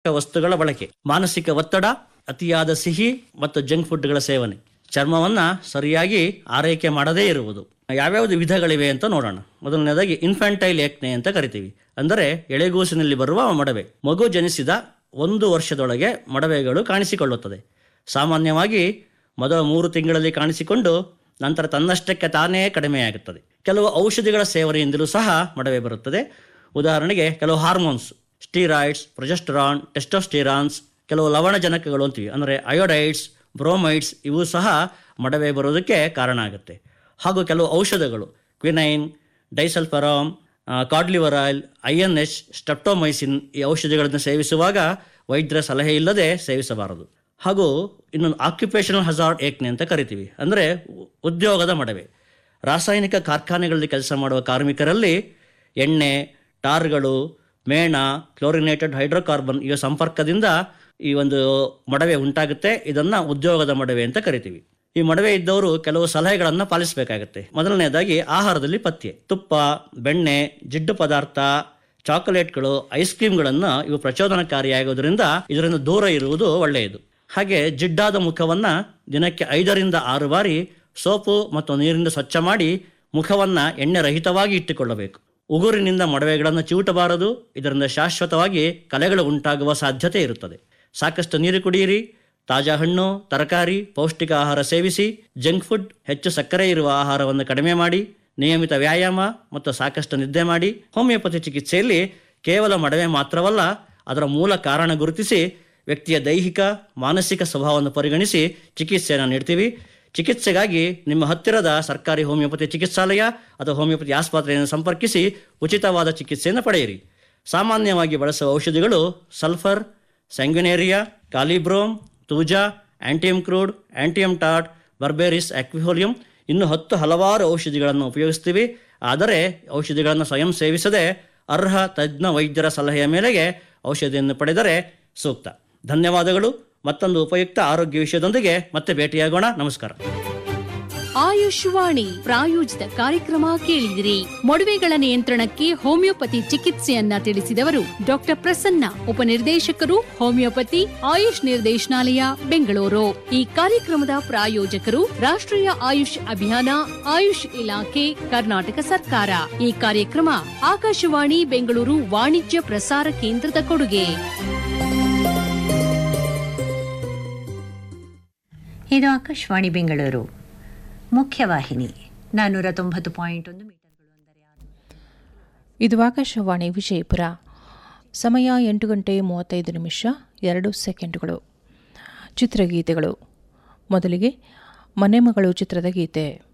ವಸ್ತುಗಳ ಬಳಕೆ ಮಾನಸಿಕ ಒತ್ತಡ ಅತಿಯಾದ ಸಿಹಿ ಮತ್ತು ಜಂಕ್ ಫುಡ್ಗಳ ಸೇವನೆ ಚರ್ಮವನ್ನ ಸರಿಯಾಗಿ ಆರೈಕೆ ಮಾಡದೇ ಇರುವುದು ಯಾವ್ಯಾವುದು ವಿಧಗಳಿವೆ ಅಂತ ನೋಡೋಣ ಮೊದಲನೇದಾಗಿ ಇನ್ಫ್ಯಾಂಟೈಲ್ ಏಕ್ನೆ ಅಂತ ಕರಿತೀವಿ ಅಂದರೆ ಎಳೆಗೂಸಿನಲ್ಲಿ ಬರುವ ಮೊಡವೆ ಮಗು ಜನಿಸಿದ ಒಂದು ವರ್ಷದೊಳಗೆ ಮೊಡವೆಗಳು ಕಾಣಿಸಿಕೊಳ್ಳುತ್ತದೆ ಸಾಮಾನ್ಯವಾಗಿ ಮೊದಲ ಮೂರು ತಿಂಗಳಲ್ಲಿ ಕಾಣಿಸಿಕೊಂಡು ನಂತರ ತನ್ನಷ್ಟಕ್ಕೆ ತಾನೇ ಕಡಿಮೆಯಾಗುತ್ತದೆ ಕೆಲವು ಔಷಧಿಗಳ ಸೇವನೆಯಿಂದಲೂ ಸಹ ಮೊಡವೆ ಬರುತ್ತದೆ ಉದಾಹರಣೆಗೆ ಕೆಲವು ಹಾರ್ಮೋನ್ಸ್ ಸ್ಟೀರಾಯ್ಡ್ಸ್ ಪ್ರೊಜೆಸ್ಟರಾನ್ ಟೆಸ್ಟೋಸ್ಟಿರಾನ್ಸ್ ಕೆಲವು ಲವಣಜನಕಗಳು ಅಂತೀವಿ ಅಂದರೆ ಅಯೋಡೈಡ್ಸ್ ಬ್ರೋಮೈಡ್ಸ್ ಇವು ಸಹ ಮೊಡವೆ ಬರೋದಕ್ಕೆ ಕಾರಣ ಆಗುತ್ತೆ ಹಾಗೂ ಕೆಲವು ಔಷಧಗಳು quinine disulfiram cod liver oil I N H streptomycin ಈ ಔಷಧಿಗಳನ್ನು ಸೇವಿಸುವಾಗ ವೈದ್ಯರ ಸಲಹೆ ಇಲ್ಲದೆ ಸೇವಿಸಬಾರದು ಹಾಗೂ ಇನ್ನೊಂದು ಆಕ್ಯುಪೇಷನಲ್ ಹಜಾರ್ಡ್ ಏಕ್ನೆ ಅಂತ ಕರಿತೀವಿ ಅಂದರೆ ಉದ್ಯೋಗದ ಮೊಡವೆ ರಾಸಾಯನಿಕ ಕಾರ್ಖಾನೆಗಳಲ್ಲಿ ಕೆಲಸ ಮಾಡುವ ಕಾರ್ಮಿಕರಲ್ಲಿ ಎಣ್ಣೆ ಟಾರ್ಗಳು ಮೇಣ ಕ್ಲೋರಿನೇಟೆಡ್ ಹೈಡ್ರೋಕಾರ್ಬನ್ ಇವ ಸಂಪರ್ಕದಿಂದ ಈ ಒಂದು ಮೊಡವೆ ಉಂಟಾಗುತ್ತೆ ಇದನ್ನ ಉದ್ಯೋಗದ ಮೊಡವೆ ಅಂತ ಕರಿತೀವಿ ಈ ಮೊಡವೆ ಇದ್ದವರು ಕೆಲವು ಸಲಹೆಗಳನ್ನು ಪಾಲಿಸಬೇಕಾಗುತ್ತೆ ಮೊದಲನೇದಾಗಿ ಆಹಾರದಲ್ಲಿ ಪಥ್ಯ ತುಪ್ಪ ಬೆಣ್ಣೆ ಜಿಡ್ಡು ಪದಾರ್ಥ ಚಾಕೊಲೇಟ್ಗಳು ಐಸ್ ಕ್ರೀಮ್ಗಳನ್ನು ಇವು ಪ್ರಚೋದನಕಾರಿಯಾಗೋದ್ರಿಂದ ಇದರಿಂದ ದೂರ ಇರುವುದು ಒಳ್ಳೆಯದು ಹಾಗೆ ಜಿಡ್ಡಾದ ಮುಖವನ್ನ ದಿನಕ್ಕೆ ಐದರಿಂದ ಆರು ಬಾರಿ ಸೋಪು ಮತ್ತು ನೀರಿನಿಂದ ಸ್ವಚ್ಛ ಮಾಡಿ ಮುಖವನ್ನ ಎಣ್ಣೆ ರಹಿತವಾಗಿ ಇಟ್ಟುಕೊಳ್ಳಬೇಕು ಉಗುರಿನಿಂದ ಮೊಡವೆಗಳನ್ನು ಚಿವುಟಬಾರದು ಇದರಿಂದ ಶಾಶ್ವತವಾಗಿ ಕಲೆಗಳು ಉಂಟಾಗುವ ಸಾಧ್ಯತೆ ಇರುತ್ತದೆ ಸಾಕಷ್ಟು ನೀರು ಕುಡಿಯಿರಿ ತಾಜಾ ಹಣ್ಣು ತರಕಾರಿ ಪೌಷ್ಟಿಕ ಆಹಾರ ಸೇವಿಸಿ ಜಂಕ್ ಫುಡ್ ಹೆಚ್ಚು ಸಕ್ಕರೆ ಇರುವ ಆಹಾರವನ್ನು ಕಡಿಮೆ ಮಾಡಿ ನಿಯಮಿತ ವ್ಯಾಯಾಮ ಮತ್ತು ಸಾಕಷ್ಟು ನಿದ್ದೆ ಮಾಡಿ ಹೋಮಿಯೋಪತಿ ಚಿಕಿತ್ಸೆಯಲ್ಲಿ ಕೇವಲ ಮೊಡವೆ ಮಾತ್ರವಲ್ಲ ಅದರ ಮೂಲ ಕಾರಣ ಗುರುತಿಸಿ ವ್ಯಕ್ತಿಯ ದೈಹಿಕ ಮಾನಸಿಕ ಸ್ವಭಾವವನ್ನು ಪರಿಗಣಿಸಿ ಚಿಕಿತ್ಸೆಯನ್ನು ನೀಡ್ತೀವಿ ಚಿಕಿತ್ಸೆಗಾಗಿ ನಿಮ್ಮ ಹತ್ತಿರದ ಸರ್ಕಾರಿ ಹೋಮಿಯೋಪತಿ ಚಿಕಿತ್ಸಾಲಯ ಅಥವಾ ಹೋಮಿಯೋಪತಿ ಆಸ್ಪತ್ರೆಯನ್ನು ಸಂಪರ್ಕಿಸಿ ಉಚಿತವಾದ ಚಿಕಿತ್ಸೆಯನ್ನು ಪಡೆಯಿರಿ ಸಾಮಾನ್ಯವಾಗಿ ಬಳಸುವ ಔಷಧಿಗಳು ಸಲ್ಫರ್ ಸ್ಯಾಂಗ್ಯುನೇರಿಯಾ ಕಾಲಿಬ್ರೋಮ್ ತೂಜಾ ಆಂಟಿಯಮ್ ಕ್ರೂಡ್ ಆಂಟಿಯಮ್ ಟಾಟ್ ಬರ್ಬೇರಿಸ್ ಆಕ್ವಿಹೋಲಿಯಂ ಇನ್ನು ಹತ್ತು ಹಲವಾರು ಔಷಧಿಗಳನ್ನು ಉಪಯೋಗಿಸ್ತೀವಿ ಆದರೆ ಔಷಧಿಗಳನ್ನು ಸ್ವಯಂ ಸೇವಿಸದೆ ಅರ್ಹ ತಜ್ಞ ವೈದ್ಯರ ಸಲಹೆಯ ಮೇರೆಗೆ ಔಷಧಿಯನ್ನು ಪಡೆದರೆ ಸೂಕ್ತ ಧನ್ಯವಾದಗಳು ಮತ್ತೊಂದು ಉಪಯುಕ್ತ ಆರೋಗ್ಯ ವಿಷಯದೊಂದಿಗೆ ಮತ್ತೆ ಭೇಟಿಯಾಗೋಣ ನಮಸ್ಕಾರ ಆಯುಷ್ವಾಣಿ ಪ್ರಾಯೋಜಿತ ಕಾರ್ಯಕ್ರಮ ಕೇಳಿದಿರಿ ಮೊಡವೆಗಳ ನಿಯಂತ್ರಣಕ್ಕೆ ಹೋಮಿಯೋಪತಿ ಚಿಕಿತ್ಸೆಯನ್ನ ತಿಳಿಸಿದವರು ಡಾಕ್ಟರ್ ಪ್ರಸನ್ನ ಉಪನಿರ್ದೇಶಕರು ಹೋಮಿಯೋಪತಿ ಆಯುಷ್ ನಿರ್ದೇಶನಾಲಯ ಬೆಂಗಳೂರು ಈ ಕಾರ್ಯಕ್ರಮದ ಪ್ರಾಯೋಜಕರು ರಾಷ್ಟ್ರೀಯ ಆಯುಷ್ ಅಭಿಯಾನ ಆಯುಷ್ ಇಲಾಖೆ ಕರ್ನಾಟಕ ಸರ್ಕಾರ ಈ ಕಾರ್ಯಕ್ರಮ ಆಕಾಶವಾಣಿ ಬೆಂಗಳೂರು ವಾಣಿಜ್ಯ ಪ್ರಸಾರ ಕೇಂದ್ರದ ಕೊಡುಗೆ ಇದು ಆಕಾಶವಾಣಿ ಬೆಂಗಳೂರು ಮುಖ್ಯವಾಹಿನಿ ನಾನ್ನೂರ ತೊಂಬತ್ತು ಪಾಯಿಂಟ್ ಒಂದು ಮೀಟರ್ಗಳು ಅಂದರೆ ಆರು ಇದು ಆಕಾಶವಾಣಿ ವಿಜಯಪುರ ಸಮಯ ಎಂಟು ಗಂಟೆ ಮೂವತ್ತೈದು ನಿಮಿಷ ಎರಡು ಸೆಕೆಂಡುಗಳು ಚಿತ್ರಗೀತೆಗಳು ಮೊದಲಿಗೆ ಮನೆಮಗಳು ಚಿತ್ರದ ಗೀತೆ